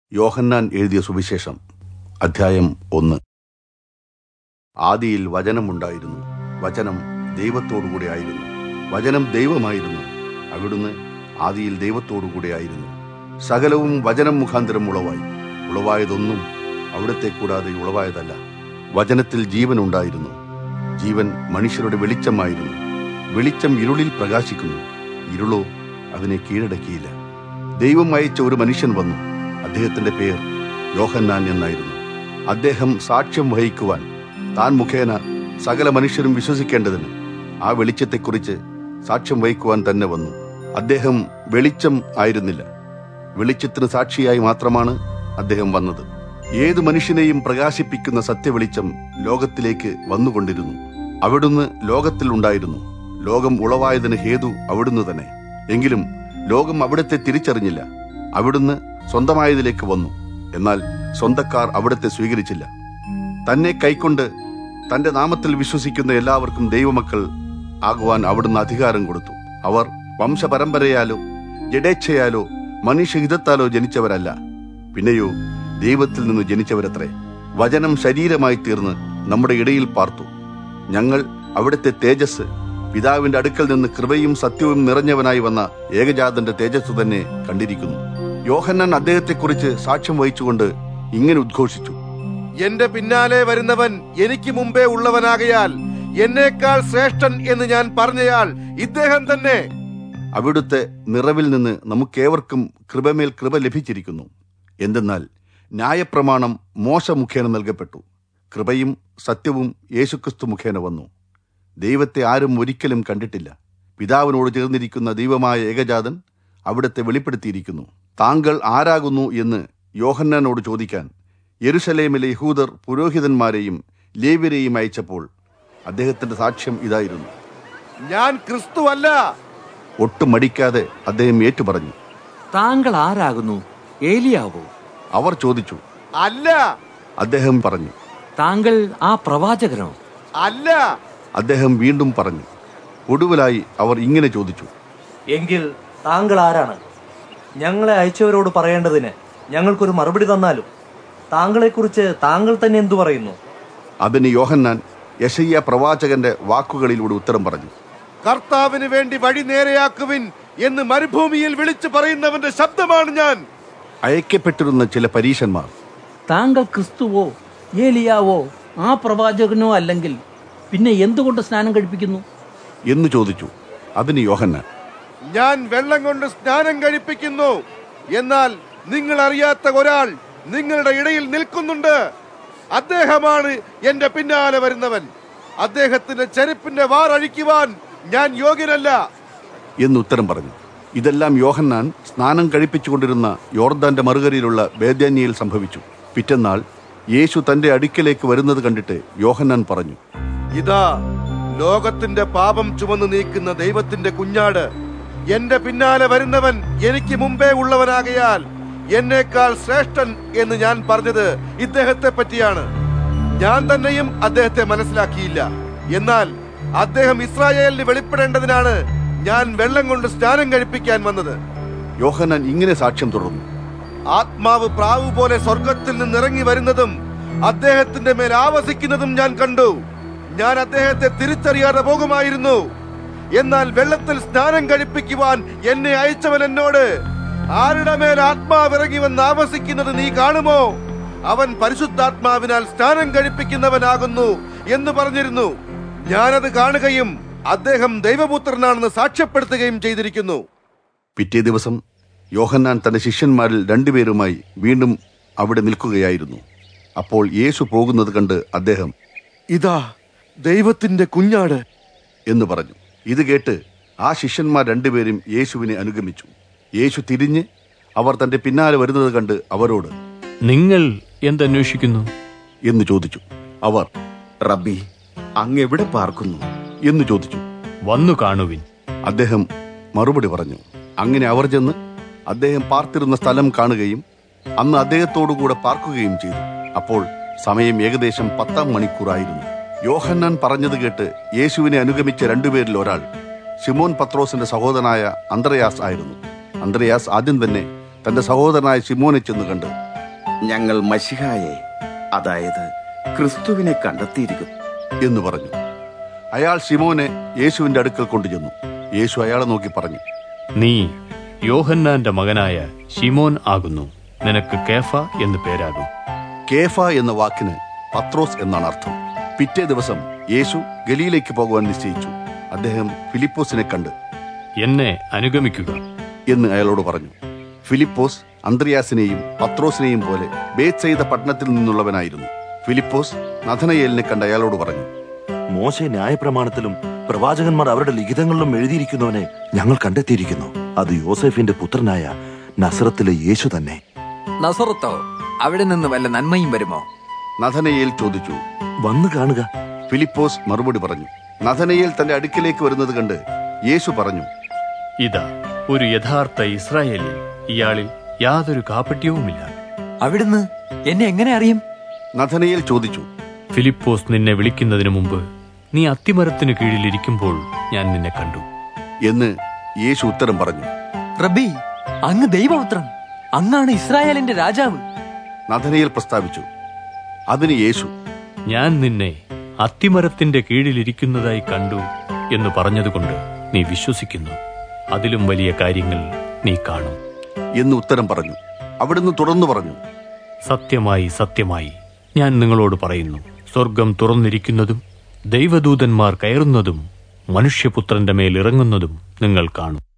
യോഹന്നാൻ എഴുതിയ സുവിശേഷം അധ്യായം ഒന്ന് ആദിയിൽ വചനമുണ്ടായിരുന്നു വചനം ദൈവത്തോടുകൂടെ ആയിരുന്നു വചനം ദൈവമായിരുന്നു അവിടുന്ന് ആദിയിൽ ദൈവത്തോടുകൂടെ ആയിരുന്നു സകലവും വചനം മുഖാന്തരം ഉളവായി ഉളവായതൊന്നും അവിടത്തെ കൂടാതെ ഉളവായതല്ല വചനത്തിൽ ജീവൻ ഉണ്ടായിരുന്നു ജീവൻ മനുഷ്യരുടെ വെളിച്ചമായിരുന്നു വെളിച്ചം ഇരുളിൽ പ്രകാശിക്കുന്നു ഇരുളോ അതിനെ കീഴടക്കിയില്ല ദൈവം അയച്ച ഒരു മനുഷ്യൻ വന്നു അദ്ദേഹത്തിന്റെ പേർ യോഹന്നാൻ എന്നായിരുന്നു അദ്ദേഹം സാക്ഷ്യം വഹിക്കുവാൻ താൻ മുഖേന സകല മനുഷ്യരും വിശ്വസിക്കേണ്ടതിന് ആ വെളിച്ചത്തെക്കുറിച്ച് സാക്ഷ്യം വഹിക്കുവാൻ തന്നെ വന്നു അദ്ദേഹം വെളിച്ചം ആയിരുന്നില്ല വെളിച്ചത്തിന് സാക്ഷിയായി മാത്രമാണ് അദ്ദേഹം വന്നത് ഏതു മനുഷ്യനെയും പ്രകാശിപ്പിക്കുന്ന സത്യവെളിച്ചം ലോകത്തിലേക്ക് വന്നുകൊണ്ടിരുന്നു അവിടുന്ന് ലോകത്തിൽ ഉണ്ടായിരുന്നു ലോകം ഉളവായതിന് ഹേതു അവിടുന്ന് തന്നെ എങ്കിലും ലോകം അവിടത്തെ തിരിച്ചറിഞ്ഞില്ല അവിടുന്ന് സ്വന്തമായതിലേക്ക് വന്നു എന്നാൽ സ്വന്തക്കാർ അവിടത്തെ സ്വീകരിച്ചില്ല തന്നെ കൈക്കൊണ്ട് തന്റെ നാമത്തിൽ വിശ്വസിക്കുന്ന എല്ലാവർക്കും ദൈവമക്കൾ ആകുവാൻ അവിടുന്ന് അധികാരം കൊടുത്തു അവർ വംശപരമ്പരയാലോ ജഡേച്ഛയാലോ മനുഷ്യഹിതത്താലോ ജനിച്ചവരല്ല പിന്നെയോ ദൈവത്തിൽ നിന്ന് ജനിച്ചവരത്രേ വചനം ശരീരമായി തീർന്ന് നമ്മുടെ ഇടയിൽ പാർത്തു ഞങ്ങൾ അവിടുത്തെ തേജസ് പിതാവിന്റെ അടുക്കൽ നിന്ന് കൃപയും സത്യവും നിറഞ്ഞവനായി വന്ന ഏകജാതന്റെ തേജസ് തന്നെ കണ്ടിരിക്കുന്നു യോഹന്നാൻ അദ്ദേഹത്തെക്കുറിച്ച് സാക്ഷ്യം വഹിച്ചുകൊണ്ട് ഇങ്ങനെ ഉദ്ഘോഷിച്ചു എന്റെ പിന്നാലെ വരുന്നവൻ എനിക്ക് മുമ്പേ ഉള്ളവനാകയാൽ എന്നേക്കാൾ ശ്രേഷ്ഠൻ എന്ന് ഞാൻ പറഞ്ഞയാൾ ഇദ്ദേഹം തന്നെ അവിടുത്തെ നിറവിൽ നിന്ന് നമുക്കേവർക്കും കൃപമേൽ കൃപ ലഭിച്ചിരിക്കുന്നു എന്തെന്നാൽ ന്യായപ്രമാണം മോശ മുഖേന നൽകപ്പെട്ടു കൃപയും സത്യവും യേശുക്രിസ്തു മുഖേന വന്നു ദൈവത്തെ ആരും ഒരിക്കലും കണ്ടിട്ടില്ല പിതാവിനോട് ചേർന്നിരിക്കുന്ന ദൈവമായ ഏകജാതൻ അവിടുത്തെ വെളിപ്പെടുത്തിയിരിക്കുന്നു താങ്കൾ ആരാകുന്നു എന്ന് യോഹന്നാനോട് ചോദിക്കാൻ യെരുശലേമിലെ യഹൂദർ പുരോഹിതന്മാരെയും ലേവ്യരെയും അയച്ചപ്പോൾ അദ്ദേഹത്തിന്റെ സാക്ഷ്യം ഇതായിരുന്നു ഞാൻ ക്രിസ്തുവല്ല ഒട്ടും മടിക്കാതെ അദ്ദേഹം ഏറ്റുപറഞ്ഞു താങ്കൾ ആരാകുന്നു ഏലിയാവോ അവർ ചോദിച്ചു അല്ല അദ്ദേഹം പറഞ്ഞു താങ്കൾ ആ പ്രവാചകനോ അല്ല അദ്ദേഹം വീണ്ടും പറഞ്ഞു ഒടുവിലായി അവർ ഇങ്ങനെ ചോദിച്ചു എങ്കിൽ താങ്കൾ ആരാണ് ഞങ്ങളെ അയച്ചവരോട് പറയേണ്ടതിന് ഞങ്ങൾക്കൊരു മറുപടി തന്നാലും താങ്കളെക്കുറിച്ച് താങ്കൾ തന്നെ എന്തു പറയുന്നു അതിന് യോഹന്നാൻ യശയ്യ പ്രവാചകന്റെ വാക്കുകളിലൂടെ ഉത്തരം പറഞ്ഞു കർത്താവിന് വേണ്ടി വഴി നേരെയാക്കുവിൻ എന്ന് മരുഭൂമിയിൽ വിളിച്ചു പറയുന്നവന്റെ ശബ്ദമാണ് ഞാൻ അയക്കപ്പെട്ടിരുന്ന ചില പരീശന്മാർ താങ്കൾ ക്രിസ്തുവോ ഏലിയാവോ ആ പ്രവാചകനോ അല്ലെങ്കിൽ പിന്നെ എന്തുകൊണ്ട് സ്നാനം കഴിപ്പിക്കുന്നു എന്ന് ചോദിച്ചു അതിന് യോഹന്നാൻ ഞാൻ വെള്ളം കൊണ്ട് സ്നാനം കഴിപ്പിക്കുന്നു എന്നാൽ നിങ്ങൾ അറിയാത്ത ഒരാൾ നിങ്ങളുടെ ഇടയിൽ നിൽക്കുന്നുണ്ട് അദ്ദേഹമാണ് എന്റെ പിന്നാലെ വരുന്നവൻ അദ്ദേഹത്തിന്റെ ചെരുപ്പിന്റെ വാർ അഴിക്കുവാൻ ഞാൻ യോഗ്യനല്ല എന്ന് ഉത്തരം പറഞ്ഞു ഇതെല്ലാം യോഹന്നാൻ സ്നാനം കഴിപ്പിച്ചുകൊണ്ടിരുന്ന യോർദാന്റെ മറുകരയിലുള്ള ബേദ്യാന്യയിൽ സംഭവിച്ചു പിറ്റന്നാൾ യേശു തന്റെ അടുക്കലേക്ക് വരുന്നത് കണ്ടിട്ട് യോഹന്നാൻ പറഞ്ഞു ഇതാ ലോകത്തിന്റെ പാപം ചുമന്നു നീക്കുന്ന ദൈവത്തിന്റെ കുഞ്ഞാട് എന്റെ പിന്നാലെ വരുന്നവൻ എനിക്ക് മുമ്പേ ഉള്ളവനാകയാൽ എന്നേക്കാൾ ശ്രേഷ്ഠൻ എന്ന് ഞാൻ പറഞ്ഞത് ഇദ്ദേഹത്തെ പറ്റിയാണ് ഞാൻ തന്നെയും അദ്ദേഹത്തെ മനസ്സിലാക്കിയില്ല എന്നാൽ അദ്ദേഹം ഇസ്രായേലിന് വെളിപ്പെടേണ്ടതിനാണ് ഞാൻ വെള്ളം കൊണ്ട് സ്നാനം കഴിപ്പിക്കാൻ വന്നത് യോഹന്നാൻ ഇങ്ങനെ സാക്ഷ്യം തുടർന്നു ആത്മാവ് പ്രാവ് പോലെ സ്വർഗത്തിൽ നിന്ന് ഇറങ്ങി വരുന്നതും അദ്ദേഹത്തിന്റെ മേൽ ആവസിക്കുന്നതും ഞാൻ കണ്ടു ഞാൻ അദ്ദേഹത്തെ തിരിച്ചറിയാതെ പോകുമായിരുന്നു എന്നാൽ വെള്ളത്തിൽ സ്നാനം കഴിപ്പിക്കുവാൻ എന്നെ അയച്ചവൻ എന്നോട് ആരുടെ മേൽ ആത്മാവ് ഇറങ്ങി വന്ന് ആവസിക്കുന്നത് നീ കാണുമോ അവൻ പരിശുദ്ധാത്മാവിനാൽ സ്നാനം കഴിപ്പിക്കുന്നവനാകുന്നു എന്ന് പറഞ്ഞിരുന്നു ഞാനത് കാണുകയും അദ്ദേഹം ദൈവപുത്രനാണെന്ന് സാക്ഷ്യപ്പെടുത്തുകയും ചെയ്തിരിക്കുന്നു പിറ്റേ ദിവസം യോഹന്നാൻ തന്റെ ശിഷ്യന്മാരിൽ രണ്ടുപേരുമായി വീണ്ടും അവിടെ നിൽക്കുകയായിരുന്നു അപ്പോൾ യേശു പോകുന്നത് കണ്ട് അദ്ദേഹം ഇതാ ദൈവത്തിന്റെ കുഞ്ഞാട് എന്ന് പറഞ്ഞു ഇത് കേട്ട് ആ ശിഷ്യന്മാർ രണ്ടുപേരും യേശുവിനെ അനുഗമിച്ചു യേശു തിരിഞ്ഞ് അവർ തന്റെ പിന്നാലെ വരുന്നത് കണ്ട് അവരോട് നിങ്ങൾ എന്തന്വേഷിക്കുന്നു എന്ന് ചോദിച്ചു അവർ റബ്ബി അങ്ങ് എവിടെ പാർക്കുന്നു എന്ന് ചോദിച്ചു വന്നു കാണുവിൻ അദ്ദേഹം മറുപടി പറഞ്ഞു അങ്ങനെ അവർ ചെന്ന് അദ്ദേഹം പാർത്തിരുന്ന സ്ഥലം കാണുകയും അന്ന് അദ്ദേഹത്തോടുകൂടെ പാർക്കുകയും ചെയ്തു അപ്പോൾ സമയം ഏകദേശം പത്താം മണിക്കൂറായിരുന്നു യോഹന്നാൻ പറഞ്ഞത് കേട്ട് യേശുവിനെ അനുഗമിച്ച രണ്ടുപേരിൽ ഒരാൾ ശിമോൻ പത്രോസിന്റെ സഹോദരനായ അന്ത്രയാസ് ആയിരുന്നു അന്ത്രയാസ് ആദ്യം തന്നെ തന്റെ സഹോദരനായ ശിമോനെ ചെന്ന് കണ്ട് ഞങ്ങൾ മഷിഹായെ അതായത് ക്രിസ്തുവിനെ കണ്ടെത്തിയിരിക്കുന്നു എന്ന് പറഞ്ഞു അയാൾ ശിമോനെ യേശുവിന്റെ അടുക്കൽ കൊണ്ടുചെന്നു യേശു അയാളെ നോക്കി പറഞ്ഞു നീ യോഹന്നാന്റെ മകനായ ഷിമോൻ ആകുന്നു നിനക്ക് കേഫ എന്ന് പേരാകും കേഫ എന്ന വാക്കിന് പത്രോസ് എന്നാണ് അർത്ഥം പിറ്റേ ദിവസം യേശു ഗലിയിലേക്ക് പോകുവാൻ നിശ്ചയിച്ചു അദ്ദേഹം ഫിലിപ്പോസിനെ കണ്ട് എന്നെ അനുഗമിക്കുക എന്ന് അയാളോട് പറഞ്ഞു ഫിലിപ്പോസ് അന്ത്രയാസിനെയും പത്രോസിനെയും പോലെ ബേത്സെയ്ത പട്ടണത്തിൽ നിന്നുള്ളവനായിരുന്നു ഫിലിപ്പോസ് നഥനയേലിനെ കണ്ട് അയാളോട് പറഞ്ഞു മോശ ന്യായപ്രമാണത്തിലും പ്രവാചകന്മാർ അവരുടെ ലിഖിതങ്ങളിലും എഴുതിയിരിക്കുന്നവനെ ഞങ്ങൾ കണ്ടെത്തിയിരിക്കുന്നു അത് യോസെഫിന്റെ പുത്രനായ നസറത്തിലെ യേശു തന്നെ നസറത്തോ അവിടെ നിന്ന് വല്ല നന്മയും വരുമോ നഥനയേൽ ചോദിച്ചു വന്നു കാണുക ഫിലിപ്പോസ് മറുപടി പറഞ്ഞു നഥനയേൽ തന്റെ അടുക്കിലേക്ക് വരുന്നത് കണ്ട് യേശു പറഞ്ഞു ഇതാ ഒരു യഥാർത്ഥ ഇസ്രായേലിൽ ഇയാളിൽ യാതൊരു കാപട്യവുമില്ല അവിടുന്ന് എന്നെ എങ്ങനെ അറിയും നഥനയേൽ ചോദിച്ചു ഫിലിപ്പോസ് നിന്നെ വിളിക്കുന്നതിന് മുമ്പ് നീ അത്തിമരത്തിന് കീഴിലിരിക്കുമ്പോൾ ഞാൻ നിന്നെ കണ്ടു എന്ന് യേശു ഉത്തരം പറഞ്ഞു റബ്ബി അങ്ങ് ദൈവപുത്രൻ അങ്ങാണ് ഇസ്രായേലിന്റെ രാജാവ് നഥനയേൽ പ്രസ്താവിച്ചു അതിന് യേശു ഞാൻ നിന്നെ അത്തിമരത്തിന്റെ കീഴിലിരിക്കുന്നതായി കണ്ടു എന്ന് പറഞ്ഞതുകൊണ്ട് നീ വിശ്വസിക്കുന്നു അതിലും വലിയ കാര്യങ്ങൾ നീ കാണും എന്ന് ഉത്തരം പറഞ്ഞു അവിടുന്ന് തുടർന്നു പറഞ്ഞു സത്യമായി സത്യമായി ഞാൻ നിങ്ങളോട് പറയുന്നു സ്വർഗം തുറന്നിരിക്കുന്നതും ദൈവദൂതന്മാർ കയറുന്നതും മനുഷ്യപുത്രന്റെ മേൽ ഇറങ്ങുന്നതും നിങ്ങൾ കാണും